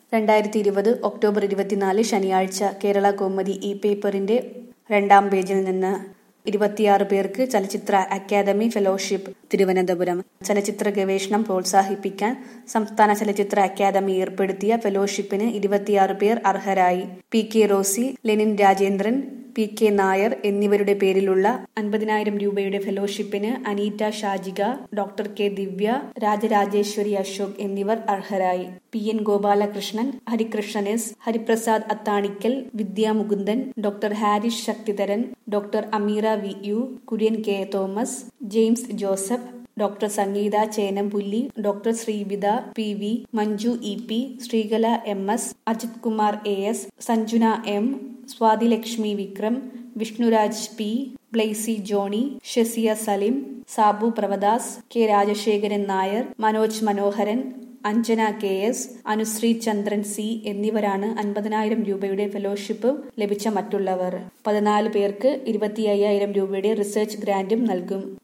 രണ്ടായിരത്തി ഇരുപത് ഒക്ടോബർ ഇരുപത്തിനാല് ശനിയാഴ്ച കേരള കൗമുദി ഈ പേപ്പറിന്റെ രണ്ടാം പേജിൽ നിന്ന് ഇരുപത്തിയാറ് പേർക്ക് ചലച്ചിത്ര അക്കാദമി ഫെലോഷിപ്പ് തിരുവനന്തപുരം ചലച്ചിത്ര ഗവേഷണം പ്രോത്സാഹിപ്പിക്കാൻ സംസ്ഥാന ചലച്ചിത്ര അക്കാദമി ഏർപ്പെടുത്തിയ ഫെലോഷിപ്പിന് ഇരുപത്തിയാറ് പേർ അർഹരായി P K Rosy Lenin Rajendran P K Nair എന്നിവരുടെ പേരിലുള്ള അൻപതിനായിരം രൂപയുടെ ഫെലോഷിപ്പിന് അനീറ്റ ഷാജിക ഡോക്ടർ കെ ദിവ്യ രാജരാജേശ്വരി അശോക് എന്നിവർ അർഹരായി P N Gopalakrishnan Harikrishnan S Hariprasad Athanikkal Vidya Mukundan doctor Harish Shakthidharan doctor Ameera V U Kurian K Thomas James Joseph doctor Sangeetha Chenampulli doctor Sreevitha P V Manju E P Sreekala M S Ajith Kumar A S Sanjuna M Swathilakshmi Vikram Vishnuraj P ബ്ലെയ്സി Johny Shezia Salim Sabu Pravadas K Rajasekharan Nair Manoj Manoharan Anjana K S Anusree Chandran C എന്നിവരാണ് അൻപതിനായിരം രൂപയുടെ ഫെലോഷിപ്പ് ലഭിച്ച മറ്റുള്ളവർ പതിനാല് പേർക്ക് ഇരുപത്തി അയ്യായിരം രൂപയുടെ റിസർച്ച് ഗ്രാന്റും നൽകും